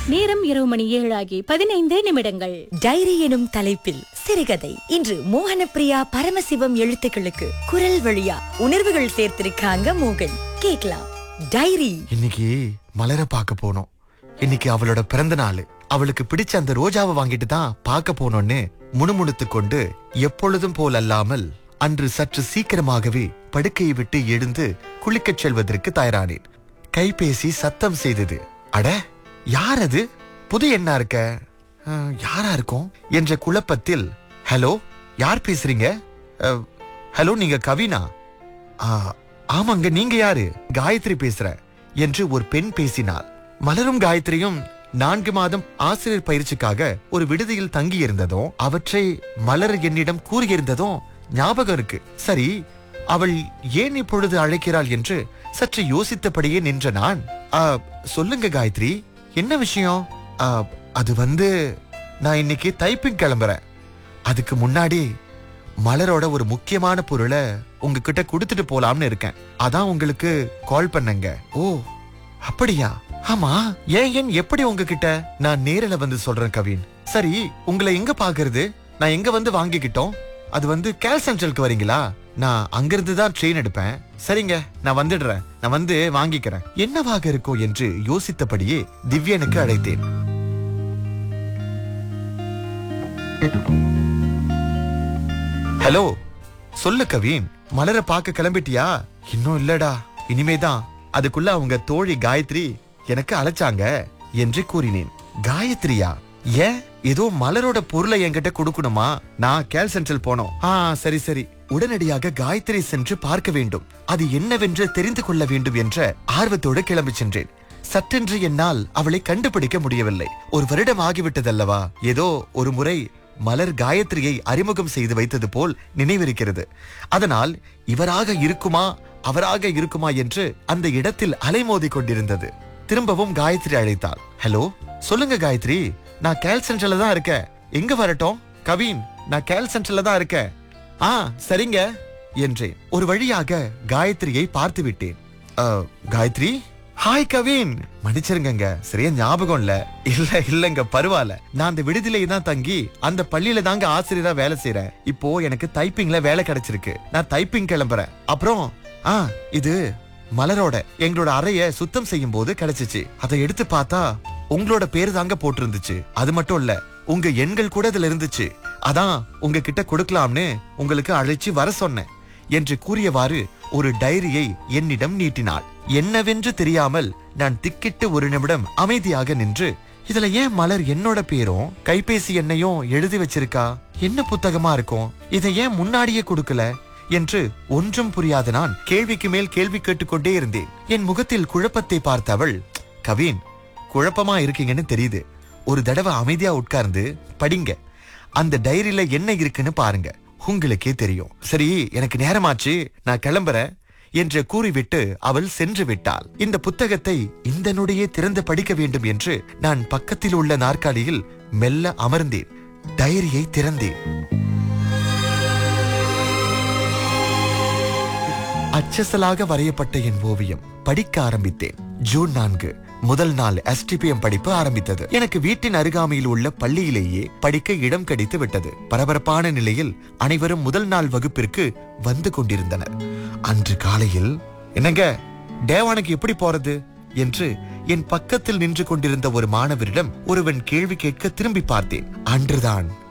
நேரம் இரவு மணி ஏழாகி பதினைந்து நிமிடங்கள் டைரி எனும் தலைப்பில் சிறுகதை இன்று மோகனப்பிரியா பரமசிவம் எழுத்துக்களுக்கு குரல் வழியா உணர்வுகள் சேர்த்திருக்காங்க மோகன் கேக்கலாம் டைரி இன்னைக்கு மலர பார்க்க போனோம் இன்னைக்கு அவளோட பிறந்த நாள் அவளுக்கு பிடிச்ச அந்த ரோஜாவை வாங்கிட்டு தான் பார்க்க போனோம்னு முணுமுணுத்து கொண்டு எப்பொழுதும் போல் அல்லாமல் அன்று சற்று சீக்கிரமாகவே படுக்கையை விட்டு எழுந்து குளிக்கச் செல்வதற்கு தயாரானேன் கைபேசி சத்தம் செய்தது அட யார் அது புது எண்ணா இருக்க அஹ், யாரா இருக்கும் என்ற குழப்பத்தில் ஹலோ யார் பேசுறீங்க அஹ், ஹலோ நீங்க கவினா ஆ, ஆமாங்க நீங்க யாரு காயத்ரி பேசுற என்று ஒரு பெண் பேசினாள் மலரும் காயத்ரியும் நான்கு மாதம் ஆசிரியர் பயிற்சிக்காக ஒரு விடுதியில் தங்கி இருந்ததும் அவற்றை மலர் என்னிடம் கூறியிருந்ததும் ஞாபகம் இருக்கு சரி அவள் ஏன் இப்பொழுது அழைக்கிறாள் என்று சற்று யோசித்தபடியே நின்ற நான் "ஆ, சொல்லுங்க காயத்ரி என்ன விஷயம் "ஆ, அது வந்து நான் இன்னைக்கு டைப்பிங் கிளம்புறேன் அதுக்கு முன்னாடி மலரோட ஒரு முக்கியமான பொருளை உங்ககிட்ட கொடுத்துட்டு போலாம்னு இருக்கேன் அதான் உங்களுக்கு கால் பண்ணங்க ஓ அப்படியா ஆமா ஏன் ஏன் எப்படி உங்ககிட்ட நான் நேரில வந்து சொல்றேன் கவின் சரி உங்களை எங்க பாக்குறது நான் எங்க வந்து வாங்கிக்கிட்டோம் அது வந்து கேல் சென்ட்ரலுக்கு வரீங்களா நான் அங்கிருந்து தான் ட்ரெயின் எடுப்பேன் சரிங்க நான் வந்துடுறேன் நான் வந்து வாங்கிக்கிறேன் என்னவாக இருக்கும் என்று யோசித்தபடியே திவ்யனுக்கு அழைத்தேன் ஹலோ சொல்லு கவின் மலர பார்க்க கிளம்பிட்டியா இன்னும் இல்லடா இனிமேதான் அதுக்குள்ள அவங்க தோழி காயத்ரி எனக்கு அழைச்சாங்க என்று கூறினேன் காயத்ரியா ஏன் ஏதோ மலரோட பொருளை என்கிட்ட கொடுக்கணுமா நான் கேல் சென்ட்ரல் போனோம் ஆ சரி சரி உடனடியாக காயத்ரி சென்று பார்க்க வேண்டும் அது என்னவென்று தெரிந்து கொள்ள வேண்டும் என்ற ஆர்வத்தோடு கிளம்பி சென்றேன் சட்டென்று என்னால் அவளை கண்டுபிடிக்க முடியவில்லை ஒரு வருடம் ஆகிவிட்டதல்லவா ஏதோ ஒரு முறை மலர் காயத்ரியை அறிமுகம் செய்து வைத்தது போல் நினைவிருக்கிறது அதனால் இவராக இருக்குமா அவராக இருக்குமா என்று அந்த இடத்தில் அலைமோதி கொண்டிருந்தது திரும்பவும் காயத்ரி அழைத்தாள் ஹலோ சொல்லுங்க காயத்ரி நான் கேல் சென்டர்ல தான் இருக்கேன் எங்க வரட்டும் கவின் நான் கேல் சென்டர்ல தான் இருக்கேன் ஆ சரிங்க என்றேன் ஒரு வழியாக காயத்ரியை பார்த்து விட்டேன் "அ, காயத்ரி ஹாய் கவின் மன்னிச்சிருங்கங்க சரியா ஞாபகம் இல்ல இல்ல இல்லங்க பரவாயில்ல நான் அந்த விடுதியிலே தான் தங்கி அந்த பள்ளியில தாங்க ஆசிரியரா வேலை செய்யறேன் இப்போ எனக்கு டைப்பிங்ல வேலை கிடைச்சிருக்கு நான் டைப்பிங் கிளம்புறேன் அப்புறம் ஆ இது மலரோட எங்களோட அறைய சுத்தம் செய்யும் போது கிடைச்சிச்சு அதை எடுத்து பார்த்தா உங்களோட பேரு தாங்க போட்டிருந்துச்சு அது மட்டும் இல்ல உங்க எண்கள் கூட இதுல இருந்துச்சு அதான் உங்ககிட்ட கொடுக்கலாம்னு உங்களுக்கு அழைச்சு வர சொன்னேன் என்று கூறியவாறு ஒரு டைரியை என்னிடம் நீட்டினாள் என்னவென்று தெரியாமல் நான் திக்கிட்டு ஒரு நிமிடம் அமைதியாக நின்று இதுல ஏன் மலர் என்னோட பேரும் கைபேசி எண்ணையும் எழுதி வச்சிருக்கா என்ன புத்தகமா இருக்கும் இதை ஏன் முன்னாடியே கொடுக்கல என்று ஒன்றும் புரியாத நான் கேள்விக்கு மேல் கேள்வி கேட்டுக்கொண்டே இருந்தேன் என் முகத்தில் குழப்பத்தை பார்த்த அவள் கவின் குழப்பமா இருக்கீங்கன்னு தெரியுது ஒரு தடவை அமைதியா உட்கார்ந்து படிங்க அந்த டைரியில என்ன இருக்குன்னு பாருங்க உங்களுக்கே தெரியும் சரி எனக்கு நேரமாச்சு நான் கிளம்புறேன் என்று கூறிவிட்டு அவள் சென்று விட்டாள் இந்த புத்தகத்தை இந்த நொடியே திறந்து படிக்க வேண்டும் என்று நான் பக்கத்தில் உள்ள நாற்காலியில் மெல்ல அமர்ந்தேன் டைரியை திறந்தேன் அச்சசலாக வரையப்பட்ட என் ஓவியம் படிக்க ஆரம்பித்தேன் ஜூன் நான்கு முதல் நாள் எஸ்டிபிஎம் படிப்பு ஆரம்பித்தது எனக்கு வீட்டின் அருகாமையில் உள்ள பள்ளியிலேயே படிக்க இடம் கிடைத்து விட்டது பரபரப்பான நிலையில் அனைவரும் முதல் நாள் வகுப்பிற்கு வந்து கொண்டிருந்தனர் அன்று காலையில் என்னங்க டேவானுக்கு எப்படி போறது என்று என் பக்கத்தில் நின்று கொண்டிருந்த ஒரு மாணவரிடம் ஒருவன் கேள்வி கேட்க திரும்பி பார்த்தேன் அன்றுதான்